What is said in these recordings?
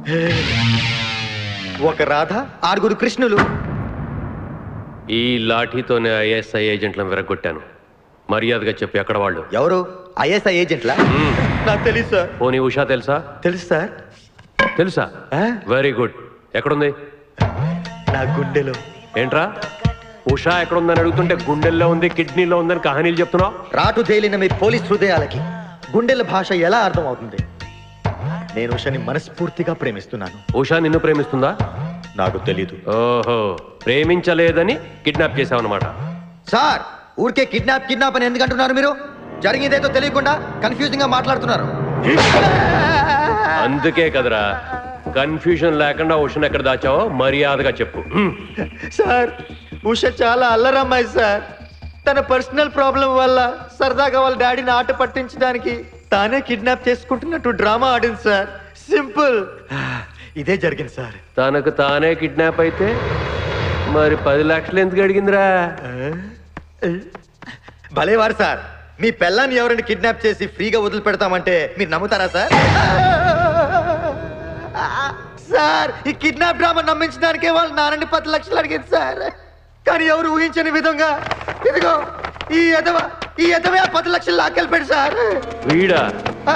ఒక రాధ ఆరుగురు కృష్ణులు ఈ లాఠీతోనే ఐఎస్ఐ ఏజెంట్లను విరగొట్టాను మర్యాదగా చెప్పి ఎక్కడ వాళ్ళు ఎవరు ఐఎస్ఐ ఏజెంట్లా మ్మ్. నాకు తెలుసు సార్ పోనీ ఉషా తెలుసా తెలుసు సార్ తెలుసా ఆ? వెరీ గుడ్ ఎక్కడుంది నా గుండెలో ఏంట్రా ఉషా ఎక్కడుందని అడుగుతుంటే గుండెల్లో ఉంది కిడ్నీలో ఉందని కహానీలు చెప్తున్నావు రాటు తేలిన మీ పోలీస్ హృదయాలకి గుండెల భాష ఎలా అర్థం అవుతుంది నేను ఉషని మనస్ఫూర్తిగా ప్రేమిస్తున్నాను ఉషా నిన్ను ప్రేమిస్తుందా నాకు తెలీదు ఓహో ప్రేమించలేదని కిడ్నాప్ చేసావన్నమాట సార్ ఊరికే కిడ్నాప్ కిడ్నాప్ అని ఎందుకు అంటున్నారు మీరు జరిగిందేదో తెలియకుండా కన్ఫ్యూజింగ్ గా మాట్లాడుతున్నారు అందుకే కదరా కన్ఫ్యూజన్ లేకుండా ఉషను ఎక్కడ దాచావో మర్యాదగా చెప్పు హ్మ్. సార్ ఉష చాలా అల్లరమ్మాయి సార్ తన పర్సనల్ ప్రాబ్లం వల్ల సరదాగా వాళ్ళ డాడీని ఆట పట్టించడానికి తానే కిడ్నాప్ చేసుకుంటున్నట్టు డ్రామా ఆడింది సార్ సింపుల్ ఇదే జరిగింది సార్ తనకు తానే కిడ్నాప్ అయితే మరి పది లక్షలు ఎందుకు అడిగిందిరా భలేవారు సార్ మీ పెళ్ళాన్ని ఎవరైనా కిడ్నాప్ చేసి ఫ్రీగా వదిలిపెడతామంటే మీరు నమ్ముతారా సార్ సార్ ఈ కిడ్నాప్ డ్రామా నమ్మించడానికే వాళ్ళు నాన్నని పది లక్షలు అడిగింది సార్ కానీ ఎవరు ఊహించని విధంగా ఇదిగో ఈ ఎదవ ఈ ఎదవే ఆ పది లక్షలు లాక్కెళ్ళిపోయాడు సార్ వీడా ఆ.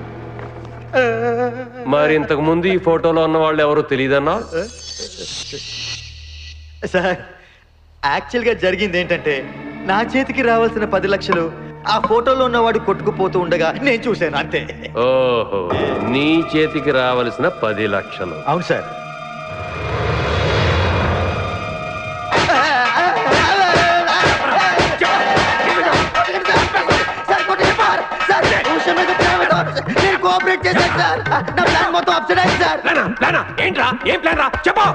మరి ఇంతకు ముందు ఈ ఫోటోలో ఉన్న వాళ్ళు ఎవరు తెలియదన్నా సార్ యాక్చువల్గా జరిగింది ఏంటంటే నా చేతికి రావాల్సిన పది లక్షలు ఆ ఫోటోలో ఉన్నవాడు కొట్టుకుపోతూ ఉండగా నేను చూశాను అంతే ఓహో నీ చేతికి రావలసిన పది లక్షలు అవును సార్ సార్, కొట్టండి సార్. సార్, ఉష మీద ప్రేమతో నేను కోఆపరేట్ చేశాను సార్ నా ప్లాన్ మొత్తం అప్సెట్ అయింది సార్ ఏంట్రా ఏం ప్లాన్ రా చెప్పు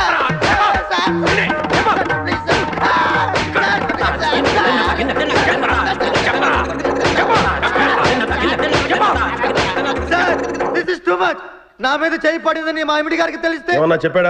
sir this is too much నా మీద చేయి పడిందని మా ఎమిడి గారికి తెలిస్తే ఏమన్నా చెప్పాడా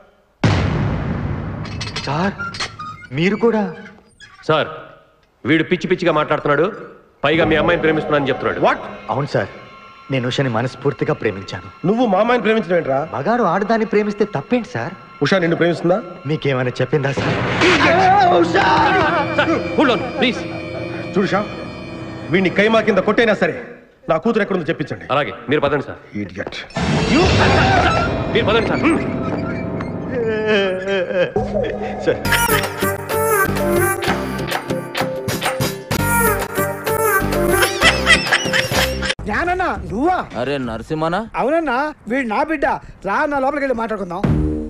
సార్ మీరు కూడా సార్ వీడు పిచ్చి పిచ్చిగా మాట్లాడుతున్నాడు పైగా మీ అమ్మాయిని ప్రేమిస్తున్నానని చెప్తున్నాడు వాట్ అవును సార్ నేను ఉషని మనస్ఫూర్తిగా ప్రేమించాను నువ్వు మా అమ్మాయిని ప్రేమించడం ఏంట్రా మగాడు ఆడదాన్ని ప్రేమిస్తే తప్పేంటి సార్ ఉషా నిన్ను ప్రేమిస్తుందా మీకేమైనా చెప్పిందా సార్ ఉషా! ప్లీజ్ చూడు షా వీడిని కైమా కింద కొట్టైనా సరే నా కూతురు ఎక్కడుందో చెప్పించండి అలాగే మీరు పదండి సార్ ఇడియట్ మీరు పదండి సార్ హ్మ్. సార్ జ్ఞానన్నా నువ్వా అరే నరసింహనా అవునన్నా వీడు నా బిడ్డ రా నా లోపలికి వెళ్ళి మాట్లాడుకుందాం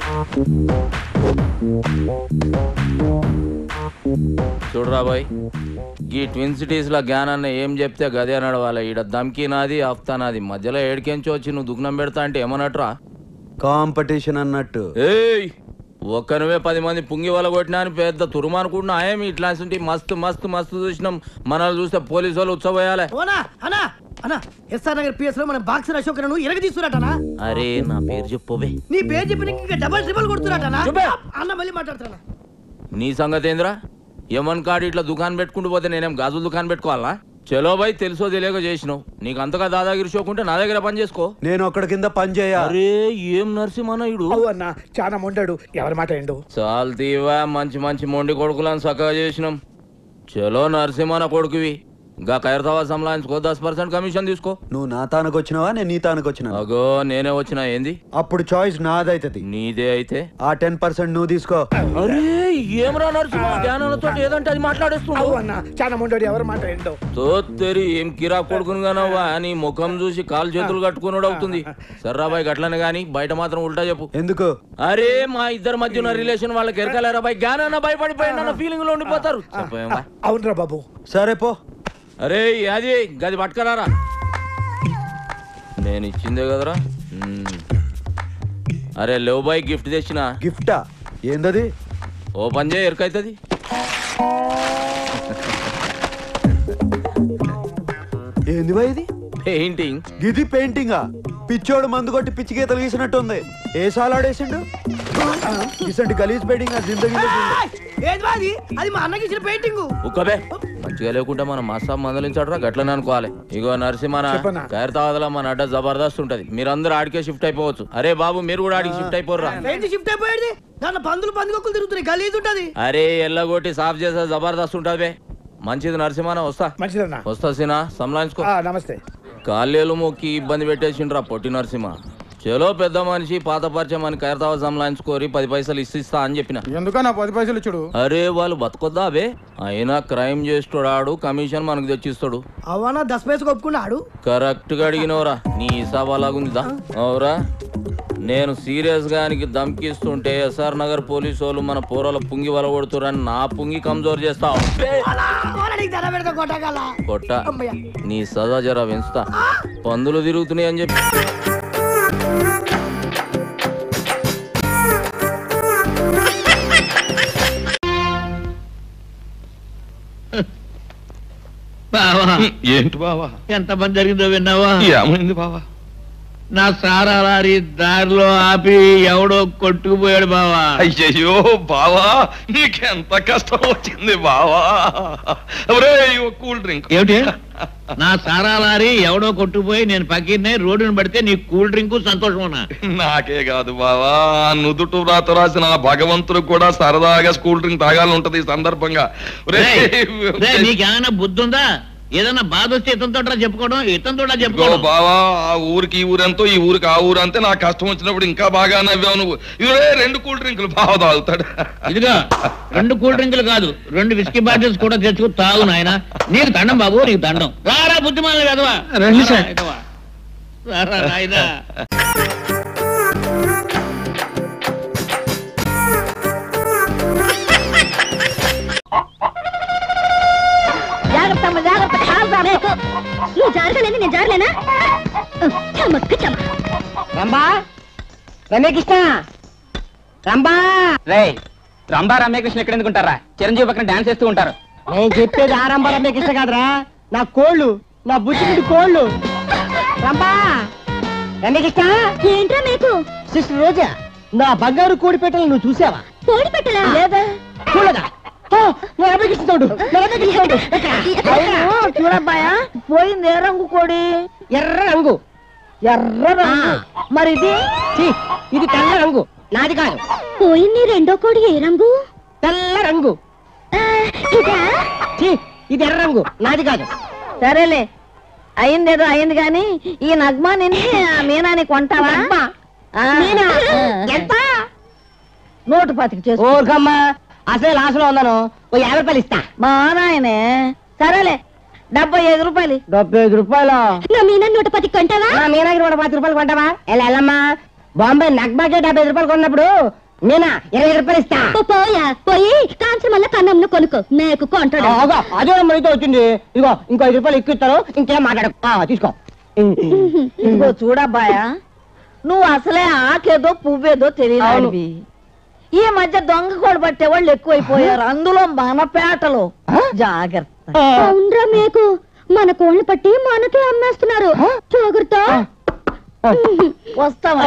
చూడరా బాయ్ ఈ ట్విన్ సిటీస్ లో జ్ఞానాన్ని ఏం చెప్తే గదే నడవాలి ఈడ దమ్కి నాది ఆఫ్తా నాది మధ్యలో ఏడికెంచి వచ్చి నువ్వు దుగ్నం పెడతా అంటే ఏమన్నట్రా కాంపిటీషన్ అన్నట్టు ఏయ్ ఒక్కనవే పది మంది పుంగి వల కొట్టినా అని పెద్ద తురుమనుకుంటున్నా ఏమి ఇట్లాంటి మస్తు మస్తు మస్తు చూసినాం మనల్ని చూస్తే పోలీసు వాళ్ళు ఉత్సవయాలే ఓనా అన్నా అన్నా ఎస్ఆర్ నగర్ పిఎస్ లో మన బాక్సర్ అశోక్ నువ్వు ఇరగ తీసుకురాటనా అరే నా పేరు చెప్పవే నీ పేరు చెప్పి నీకు ఇంకా డబల్ ట్రిపుల్ కొడుతురాటనా చెప్పే. అన్న మళ్ళీ మాట్లాడుతున్నా నీ సంగతి ఏందిరా ఏమన్ కాడు ఇట్లా దుకాణం పెట్టుకుంటూ పోతే నేనేం గాజుల దుకాణం పెట్టుకోవాలా చలో బాయ్ తెలుసో తెలియక చేసినావు నీకు అంతగా దాదాగిరి షోకుంటే నా దగ్గర పని చేసుకో నేను ఒక్కడి కింద పని చేయ అరే ఏం నరసింహనాయుడు అవు అన్న చాలా మొండాడు ఎవరి మాట ఏండు చాలు తీవా మంచి మంచి మొండి కొడుకులను చక్కగా చేసినాం చలో నరసింహన కొడుకువి గా ఖైరతావా సంలాయించుకో దస్ పర్సెంట్ కమిషన్ తీసుకో నువ్వు నా తానకు వచ్చినావా నేను నీ తానకు వచ్చినా అగో నేనే వచ్చినా ఏంది అప్పుడు చాయిస్ నాదైతది నీదే అయితే ఆ టెన్ పర్సెంట్ నువ్వు తీసుకో అరే ఏమరా నరసింహ జ్ఞానాలతో ఏదంటే అది అవు మాట్లాడేస్తున్నావు అన్న చాలా మొండాడు ఎవరి మాట ఏండో తోత్తెరి ఏం కిరా కొడుకును గానవ్వా నీ ముఖం చూసి కాలు చేతులు కట్టుకున్నాడు అవుతుంది సర్రాబాయ్ గట్లనే గాని బయట మాత్రం ఉల్టా చెప్పు ఎందుకు అరే మా ఇద్దరి మధ్య ఉన్న రిలేషన్ వాళ్ళకి ఎరకలేరా బాయ్ జ్ఞానాన్న భయపడిపోయిన ఫీలింగ్ లో ఉండిపోతారు చెప్పేమా అవునరా బాబు సరే పో అరే అది గది పట్టుకరారా నేను ఇచ్చిందే కదరా మ్మ్. అరే లేవు బాయ్ గిఫ్ట్ తెచ్చిన గిఫ్టా ఏందది ఓపెన్ చేయి ఎరకైతుంది ఏంది బా ఇది పెయింటింగ్ గిది పెయింటింగా పిచ్చోడు మందు కొట్టి పిచ్చి గీతలు గీసినట్టుంది ఏ సాలాడేసిండు ఇసంటి గలీజ్ పెయింటింగ్ ఆ జిందగీలో చూడలే. ఏది అది అది మా అన్నకి ఇచ్చిన పెయింటింగ్ ఉక్కబే మంచిగా లేకుంటే మనం మస్తా మందలించడరా గట్లనే అనుకోవాలి ఇగో నరసింహన ఖైరతాబాద్లో మన అడ్డ జబర్దస్త్ ఉంటది మీరందరూ ఆడికే షిఫ్ట్ అయిపోవచ్చు అరే బాబు మీరు కూడా ఆడికి షిఫ్ట్ అయిపోర్రా ఏంటి షిఫ్ట్ అయిపోయేది దాంట్లో పందులు పందుకొక్కులు తిరుగుతున్నాయి గలీజ్ ఉంటది అరే ఎల్లగొట్టి సాఫ్ చేసే జబర్దస్త్ ఉంటది బే మంచిది నరసింహన వస్తా మంచిదన్నా వస్తా సినా సంలాయించుకో ఆ, నమస్తే కాళ్ళేలు మొక్కి ఇబ్బంది పెట్టేసిండ్రా పొట్టి నరసింహ చలో పెద్ద మనిషి పాత పరిచయం అని ఖైరతాబాద్ సంలాయించుకోరి పది పైసలు ఇస్తా అని చెప్పిన ఎందుకన్నా పది పైసలు ఇచ్చుడు అరే వాళ్ళు బతకొద్దా అబే అయినా క్రైమ్ చేస్తాడు కమిషన్ మనకు తెచ్చిస్తాడు అవనా దశ పైసకు ఒప్పుకున్నాడు కరెక్ట్ గా అడిగినవరా నీ హిసాబ్ అలాగుందిదా అవురా నేను సీరియస్ గానికి ధమ్కిస్తుంటే ఎస్ఆర్ నగర్ పోలీసు వాళ్ళు మన పోరాల పుంగి వల కొడుతురని నా పుంగి కమ్జోర్ చేస్తావు ధర పెడతా కొట్టగల కొట్ట అమ్మయ్య. నీ సదా జరా పెంచుతా పందులు తిరుగుతున్నాయి అని చెప్పి బావా ఏంటి బావా ఎంత పని జరిగిందో విన్నావా ఏమైంది బావా నా సారా లారీ దారిలో ఆపి ఎవడో కొట్టుకుపోయాడు బావా అయ్యయ్యో బావా నీకెంత కష్టం వచ్చింది బావా ఒరే ఓ కూల్ డ్రింక్ ఏమిటి నా సారా లారీ ఎవడో కొట్టుకుపోయి నేను పక్కనే రోడ్డును పడితే నీ కూల్ డ్రింక్ సంతోషమన్నా నాకే కాదు బావా నుదుటు రాత రాసిన ఆ భగవంతుడు కూడా సరదాగా స్కూల్ డ్రింక్ తాగాలని ఉంటది ఈ సందర్భంగా ఒరేయ్, నీకేమైనా బుద్ధి ఉందా ఏదైనా బాధ వస్తే ఇతనితో చెప్పుకోవడం ఇతనితో ఇదిగో చెప్పుకోవడం బావా ఆ ఊరికి ఈ ఊరెంతో ఈ ఊరికి ఆ ఊరు అంతే నాకు కష్టం వచ్చినప్పుడు ఇంకా బాగా నవ్వావు నువ్వు ఇదే రెండు కూల్ డ్రింకులు బాగా తాగుతాడు ఇదిగా రెండు కూల్ డ్రింకులు కాదు రెండు విస్కీ బాటిల్స్ కూడా తెచ్చుకు తాగు నాయన నీకు దండం బాబు నీకు దండం రారా బుద్ధిమాల కదవా రండి సార్. రారా నాయనా జాగ్రత్త అమ్మ జాగ్రత్త కాలు రాలేదు నువ్వు జారగలేని నేను జారలేనా చమక్క చమ రంబా రమ్యకృష్ణ రంబా రే రంభా రమ్యకృష్ణ ఎక్కడ ఎందుకుంటారా చిరంజీవి పక్కన డాన్స్ చేస్తూ ఉంటారు నేను చెప్పేది ఆ రంబా రమ్యకృష్ణ కాదురా నా కోళ్ళు నా బుద్ధి కోళ్ళు రంబా రమ్యకృష్ణ ఏంట్రా మీకు సిస్టర్ రోజా నా బంగారు కోడి పెట్టలు నువ్వు చూసావా కోడి పెట్టలా లేదా చూడదా ఆ, నా రమ్యకృష్ణ తోడు నా రమ్యకృష్ణ తోడు చూడబ్బాయా పోయింది ఏ రంగు కోడి ఎర్ర రంగు ఎర్ర రంగు మరి ఇది ఛీ, ఇది తెల్ల రంగు నాది కాదు పోయింది రెండో కోడి ఏ రంగు తెల్ల రంగు ఆ, ఇదా ఛీ, ఇది ఎర్ర రంగు నాది కాదు సరేలే అయిందేదో అయింది గాని ఈ నగ్మాని మీనాని కొంటావా మీనా? ఎంత నోటు పాతికి చేసుకో ఓర్కమ్మా అసలే లాస్లో ఉన్నాను ఓ యాభై రూపాయలు ఇస్తా మా నాయనే సరేలే డెబ్బై ఐదు రూపాయలు డెబ్బై ఐదు రూపాయలు నా మీనా నూట పది కొంటావా నా మీనాకి నూట పది రూపాయలు కొంటావా ఎలా వెళ్ళమ్మా బాంబే నగ్బాకే డెబ్బై ఐదు రూపాయలు కొన్నప్పుడు మీనా ఇరవై ఐదు రూపాయలు ఇస్తా ఓ పోయా పోయి కాంచం వల్ల కన్నంను కొనుక్కో నాకు కొంటాడు ఆగా, అదే మనతో వచ్చింది ఇదిగో ఇంకో ఐదు రూపాయలు ఎక్కువ ఇస్తాను ఇంకేం మాట్లాడకు ఆ, తీసుకో ఇదిగో చూడబ్బాయా నువ్వు అసలే ఆకేదో పువ్వేదో తెలియదు ఈ మధ్య దొంగ కూడా పట్టే వాళ్ళు ఎక్కువైపోయారు అందులో మన పేటలో జాగ్రత్త అవునరా మేకు మన కోళ్ళని పట్టి మనకే అమ్మేస్తున్నారు జాగ్రత్త వస్తావా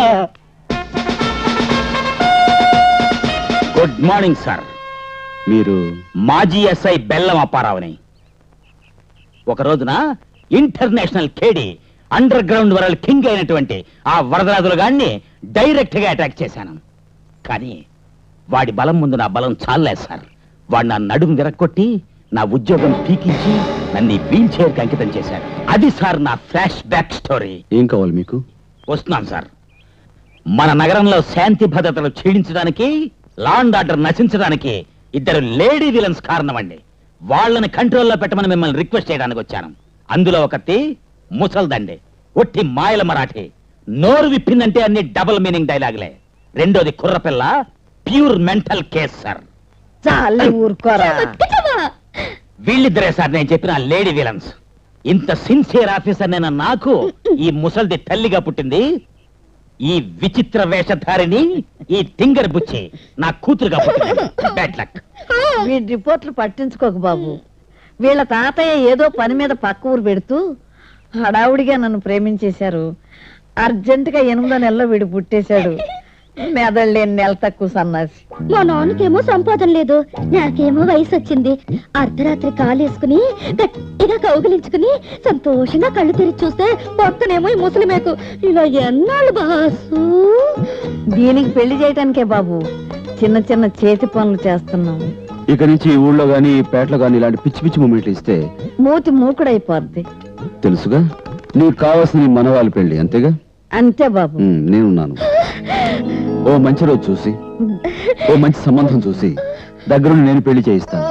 గుడ్ మార్నింగ్ సార్ మీరు మాజీ ఎస్ఐ బెల్లం అప్పారావుని ఒక రోజున ఇంటర్నేషనల్ కేడి అండర్ గ్రౌండ్ వరల్డ్ కింగ్ అయినటువంటి ఆ వరదరాజులు గాన్ని డైరెక్ట్ గా అటాక్ చేశాను కానీ వాడి బలం ముందు నా బలం చాలలేదు సార్ వాడు నా నడుము విరక్కొట్టి నా ఉద్యోగం పీకించి నన్ను వీల్ చైర్ అంకితం చేశాడు అది సార్ నా ఫ్లాష్ బ్యాక్ స్టోరీ ఏం కావాలి మీకు వస్తున్నాను సార్ మన నగరంలో శాంతి భద్రతలు క్షీణించడానికి లా అండ్ ఆర్డర్ నశించడానికి ఇద్దరు లేడీ విలన్స్ కారణమండి వాళ్ళని కంట్రోల్లో పెట్టమని మిమ్మల్ని రిక్వెస్ట్ చేయడానికి వచ్చాను అందులో ఒకటి ముసల్దండి ఒట్టి మాయల మరాఠీ నోరు విప్పిందంటే అన్ని డబుల్ మీనింగ్ డైలాగులే రెండోది కుర్రపిల్ల ప్యూర్ మెంటల్ కేస్ సార్ చాలే ఊరుకోరా వీళ్ళిద్దరే సార్ నేను చెప్పిన లేడీ విలన్స్ ఇంత సిన్సియర్ ఆఫీసర్ నేను నాకు ఈ ముసల్ది తల్లిగా పుట్టింది ఈ విచిత్ర వేషధారిని ఈ తింగర్ బుచ్చి నా కూతురుగా పుట్టింది బ్యాడ్ లక్ వీడి రిపోర్ట్లు పట్టించుకోకు బాబు వీళ్ళ తాతయ్య ఏదో పని మీద పక్క ఊరు పెడుతూ హడావుడిగా నన్ను ప్రేమించేశారు అర్జెంటుగా ఎనిమిదో నెలలో వీడు పుట్టేశాడు మెదళ్ళేని నెల తక్కువ సన్నాసి మా నాన్నకేమో సంపాదన లేదు నాకేమో వయసు వచ్చింది అర్ధరాత్రి కాలేసుకుని గట్టిగా కౌగిలించుకుని సంతోషంగా కళ్ళు తెరిచి చూస్తే పక్కనేమో ఈ ముసలిమేకు ఇలా ఎన్నాళ్ళు బాసు దీనికి పెళ్లి చేయటానికే బాబు చిన్న చిన్న చేతి పనులు చేస్తున్నాం ఇక నుంచి ఈ ఊళ్ళో గానీ ఈ పేటలో గానీ ఇలాంటి పిచ్చి పిచ్చి మూమెంట్లు ఇస్తే మూతి మూకుడైపోద్ది తెలుసుగా నీకు కావాల్సిన నీ మనవాళ్ళ పెళ్లి అంతేగా అంతే బాబు ఉమ్, నేనున్నాను ఓ మంచి రోజు చూసి ఓ మంచి సంబంధం చూసి దగ్గరుండి నేను పెళ్లి చేయిస్తాను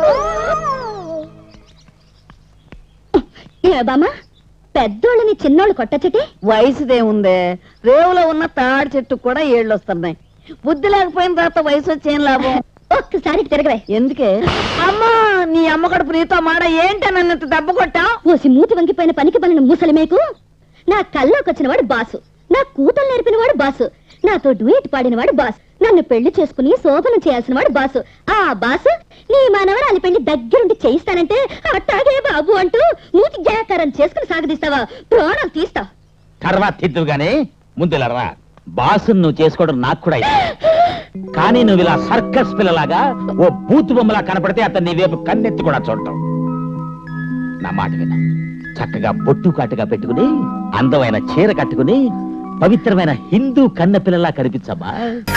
ఏ బామ్మ పెద్దోళ్ళని చిన్నోళ్ళు కొట్టచ్చటే వయసుదేముందే రేవులో ఉన్న తాడి చెట్టు కూడా ఏళ్ళు వస్తున్నాయి బుద్ధి లేకపోయిన తర్వాత వయసు వచ్చేం లాభం ఒక్కసారి తిరగవే ఎందుకే అమ్మా నీ అమ్మ కడుపు నీతో మాడ ఏంటి నన్ను ఇంత దెబ్బ కొట్టా ఓసి మూతి వంగిపోయిన పనికి పనిన ముసలిమేకు నా కల్లోకి వచ్చిన వాడు బాసు నా కూతురు నేర్పిన వాడు బాసు నాతో డ్యూయట్ పాడిన వాడు బాస్ నన్ను పెళ్లి చేసుకుని శోభనం చేయాల్సిన వాడు బాసు ఆ బాసు నీ మనవరాలి పెళ్లి దగ్గరుండి చేయిస్తానంటే అట్టాగే బాబు అంటూ మూతి జాకారం చేసుకుని సాగదీస్తావా ప్రాణాలు తీస్తా తర్వాత తిద్దు గానీ ముందులరా బాసు నువ్వు చేసుకోవడం నాకు కూడా ఇష్టం. కానీ నువ్వు ఇలా సర్కస్ పిల్లలాగా ఓ బూతు బొమ్మలా కనపడితే అతన్ని నీ వైపు కన్నెత్తి కూడా చూడటం నా మాట విన చక్కగా బొట్టు కాటుగా పెట్టుకుని అందమైన చీర కట్టుకుని పవిత్రమైన హిందూ కన్న పిల్లలా కనిపించమ్మా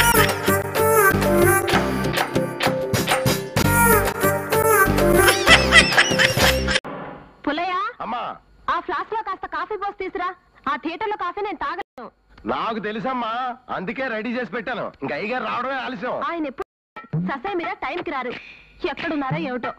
పుల్లయ్య అమ్మా ఆ ఫ్లాస్క్ లో కాస్త కాఫీ పోసి తీసురా ఆ థియేటర్ లో కాఫీ నేను తాగను నాకు తెలుసమ్మా అందుకే రెడీ చేసి పెట్టాను ఇంకా అయ్యగారు రావడమే ఆలస్యం ఆయన ఎప్పుడు ససే మీరా టైంకి రారు ఎక్కడున్నారో ఏమిటో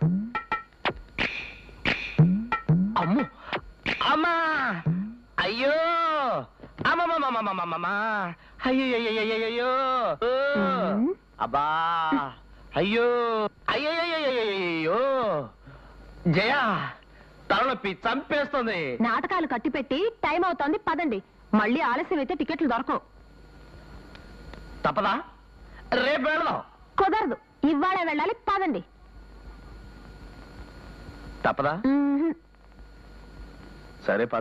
అమ్ము అమ్మా అయ్యో అమ్మమ్మమ్మమ్మమ్మమ్మమ్మా అయ్యయ్యయ్యయ్యయ్యో ఓ! అబ్బా అయ్యో అయ్యయ్యయ్యయ్యో జయ తలనొప్పి చంపేస్తుంది నాటకాలు కట్టిపెట్టి టైం అవుతోంది పదండి మళ్ళీ ఆలస్యం అయితే టికెట్లు దొరకవు తప్పదా రేపు వెళదాం కుదరదు ఇవాళే వెళ్ళాలి పదండి తప్పదా మ్మ్. సరే పద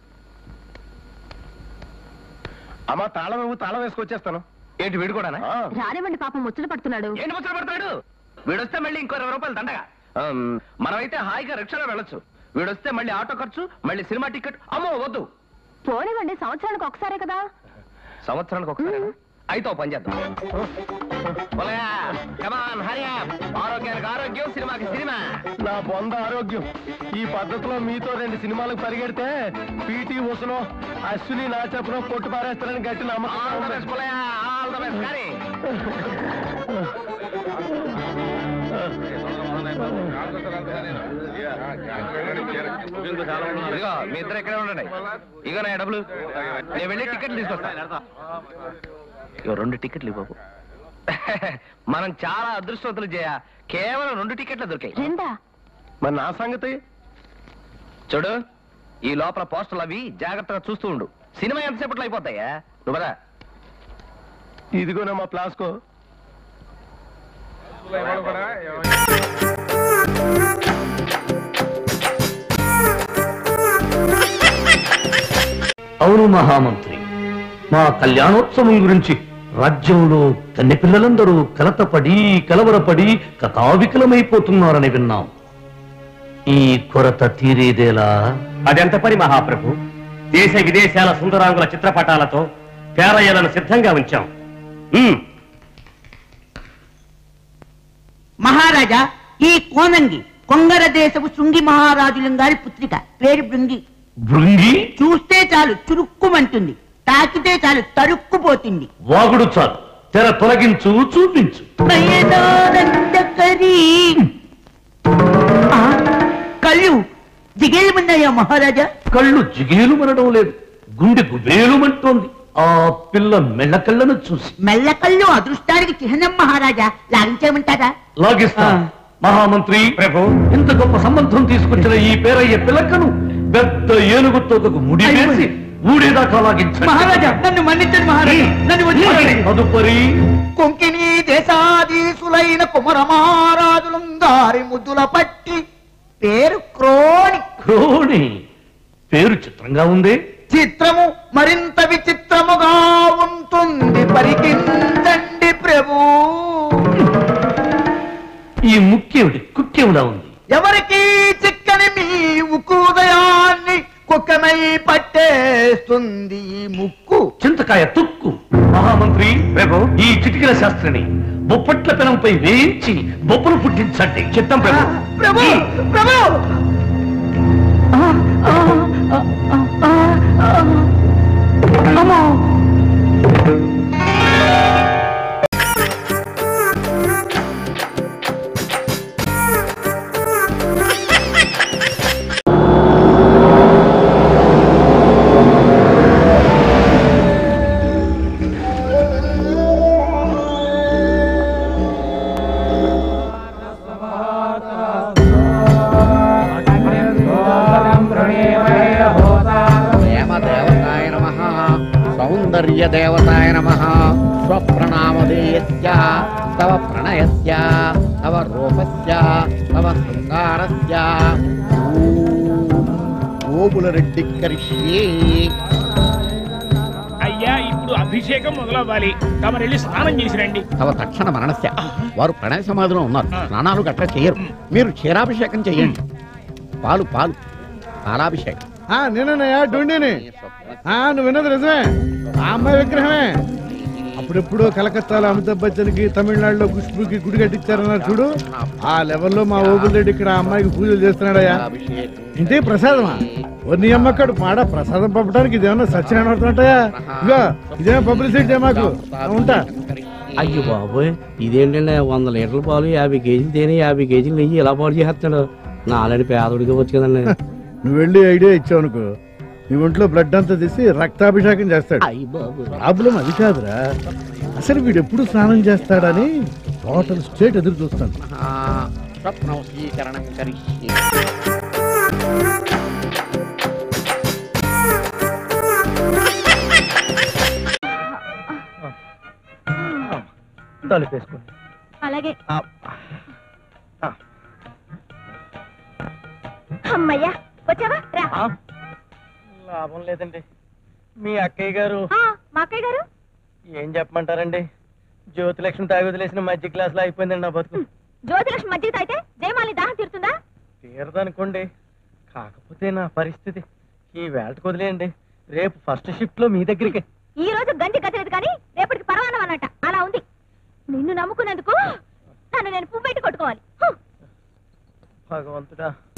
అమ్మా తాళం ఇవ్వు తాళం వేసుకొచ్చేస్తాను ఏంటి వీడు కూడానా ఆ. రానివ్వండి పాపం ముచ్చట పడుతున్నాడు ఏంటి ముచ్చట పడతాడు వీడొస్తే మళ్ళీ ఇంకో ఇరవై రూపాయలు దండగా ఆమ్, మనమైతే హాయిగా రిక్షాలో వెళ్ళొచ్చు వీడొస్తే మళ్ళీ ఆటో ఖర్చు మళ్ళీ సినిమా టికెట్ అమ్మో వద్దు పోనివ్వండి సంవత్సరానికి ఒకసారే కదా సంవత్సరానికి ఒకసారి అయితే ఓ పని చేద్దాం పోలయా, come on, hurry up. ఆరోగ్యానికి ఆరోగ్యం సినిమాకి సినిమా నా బొంద ఆరోగ్యం ఈ పద్ధతిలో మీతో రెండు సినిమాలకు పరిగెడితే పీటీ ఉసనో అశ్విని నా చెప్పనో కొట్టు పారేస్తారని గట్టి నమ్మకం ఆల్ ద ఉంది. బెస్ట్ పోలయా, ఆల్ ద బెస్ట్ కానీ ఇదిగో మీ ఇద్దరు ఇక్కడే ఉండండి ఇగో నా డబ్బులు నేను వెళ్ళి టికెట్లు తీసుకొస్తా ఇగో రెండు టికెట్లు ఇవ్వు బాబు మనం చాలా అదృష్టవంతులు చేయ కేవలం రెండు టికెట్లు దొరికాయి రెండా మరి నా సంగతి చూడు ఈ లోపల పోస్టర్లు అవి జాగ్రత్తగా చూస్తూ ఉండు సినిమా ఎంతసేపట్లో అయిపోతాయా నువ్వు పద. ఇదిగోనా మా ప్లాస్కో అవును మహామంత్రి మా కళ్యాణోత్సవం గురించి రాజ్యంలో కన్నె పిల్లలందరూ కలతపడి కలవరపడి కథావికలమైపోతున్నారని విన్నాం ఈ కొరత తీరేదేలా అదెంత పని మహాప్రభు దేశ విదేశాల సుందరాంగుల చిత్రపటాలతో పేరయ్యలను సిద్ధంగా ఉంచాం ఉమ్, మహారాజా ఈ కోనంగి కొంగర దేశపు శృంగి మహారాజులం గారి పుత్రిక పేరు బృంగి భృంగి చూస్తే చాలు చురుక్కుమంటుంది తాకితే చాలు తరుక్కుపోతుంది వాగుడు చాలు తెర తొలగించు చూపించు నయనానందకరీ. ఆ, కళ్ళు దిగేయమన్నాయా మహారాజా కళ్ళు జిగేలు మనడం లేదు గుండె గుబేలుమంటోంది ఆ పిల్ల మెళ్ళకళ్ళను చూసి మెల్లకళ్ళు అదృష్టానికి చిహ్నం మహారాజా లాగించేయమంటారా లాగిస్తా ఆ. మహామంత్రి ప్రభు ఇంత గొప్ప సంబంధం తీసుకొచ్చిన ఈ పేరయ్య పిలకను పెద్ద ఏనుగుతో ఒక ముడి వేసి ఊడేదాకా లాగించండి మహారాజా నన్ను మన్నించండి మహారాజా నన్ను వదిలేయండి. తదుపరి కొంకిని దేశాధీసులైన కుమర మహారాజులం గారి ముద్దుల పట్టి పేరు క్రోని క్రోణి పేరు చిత్రంగా ఉందే చిత్రము మరింత విచిత్రముగా ఉంటుంది పరికించండి ప్రభు ఈ ముక్కేమిటి కుక్కేమిలా ఉంది ఎవరికి చిక్కని మీ ఉక్కుదయాన్ని కుక్కమై పట్టేస్తుంది ఈ ముక్కు చింతకాయ తుక్కు మహామంత్రి ప్రభు ఈ చిటికల శాస్త్రిని బొప్పట్ల పెనంపై వేయించి బొప్పలు పుట్టించండి చిత్తం ప్రభు ప్రభు ప్రభు దేవదేవతాయ నమ సౌందర్య దేవతాయ నమ స్వప్రణామధేయస్య తవ ప్రణయస్య తవ రూపస్య తవ శృంగారస్య ఓబుల రెడ్డి కరిష్యే అయ్యా ఇప్పుడు అభిషేకం మొదలవ్వాలి తమరెళ్ళి స్నానం చేసి రండి తవ తక్షణ మరణస్య వారు ప్రణయ సమాధిలో ఉన్నారు స్నానాలు గట్రా చేయరు మీరు క్షీరాభిషేకం చేయండి పాలు పాలు పాలాభిషేకం నేనన్నయ్యా డొండిని ఆ, నువ్వు విన్నది నిజమే ఆ అమ్మాయి విగ్రహమే అప్పుడెప్పుడు కలకత్తాలో అమితాబ్ బచ్చన్ కి తమిళనాడులో ఖుష్బుకి గుడి కట్టించారన్నారు చూడు ఆ లెవెల్లో మా ఓబుల్ రెడ్డి ఇక్కడ ఆ అమ్మాయికి పూజలు చేస్తున్నాడయ్యా ఇంతే ప్రసాదమా ఓ నీ అమ్మక్కడు మాడ ప్రసాదం పంపడానికి ఇదేమన్నా సత్యనారాయణ ఉంటాయా ఇగో ఇదేమో పబ్లిసిటీ మాకు ఆ, ఉంటా అయ్యో బాబోయ్ ఇదేంటండి వంద లీటర్ల పాలు యాభై కేజీలు తేనె యాభై కేజీలు నెయ్యి ఇలా పాడు చేస్తున్నాడు నాలని పేదోడికి వచ్చు కదండి నువ్వు వెళ్ళి ఐడియా ఇచ్చావు అనుకో నీ ఒంట్లో బ్లడ్ అంతా తీసి రక్తాభిషేకం చేస్తాడు ప్రాబ్లం అది కాదురా అసలు వీడు ఎప్పుడు స్నానం చేస్తాడని టోటల్ స్టేట్ ఎదురు చూస్తాను స్వప్నవశీకరణం కరిష్యే తలుపేసుకోండి అలాగే అమ్మయ్యా వచ్చావా రా లాభం లేదండి మీ అక్కయ్య గారు ఆ, మా అక్కయ్య గారు ఏం చెప్పమంటారండి జ్యోతిలక్ష్మి తాగి వదిలేసిన మధ్య క్లాస్ లో అయిపోయిందండి నా బతుకు జ్యోతిలక్ష్మి మజ్జిగ తాగితే జయమాలి దాహం తీరుతుందా తీరదనుకోండి కాకపోతే నా పరిస్థితి ఈ వేళకు వదిలేయండి రేపు ఫస్ట్ షిఫ్ట్ లో మీ దగ్గరికి ఈ రోజు గంజి గతలేదు కానీ రేపటికి పరవానం అన్నట్ట అలా ఉంది నిన్ను నమ్ముకున్నందుకు నన్ను నేను పువ్వు పెట్టి కొట్టుకోవాలి హు. భగవంతుడా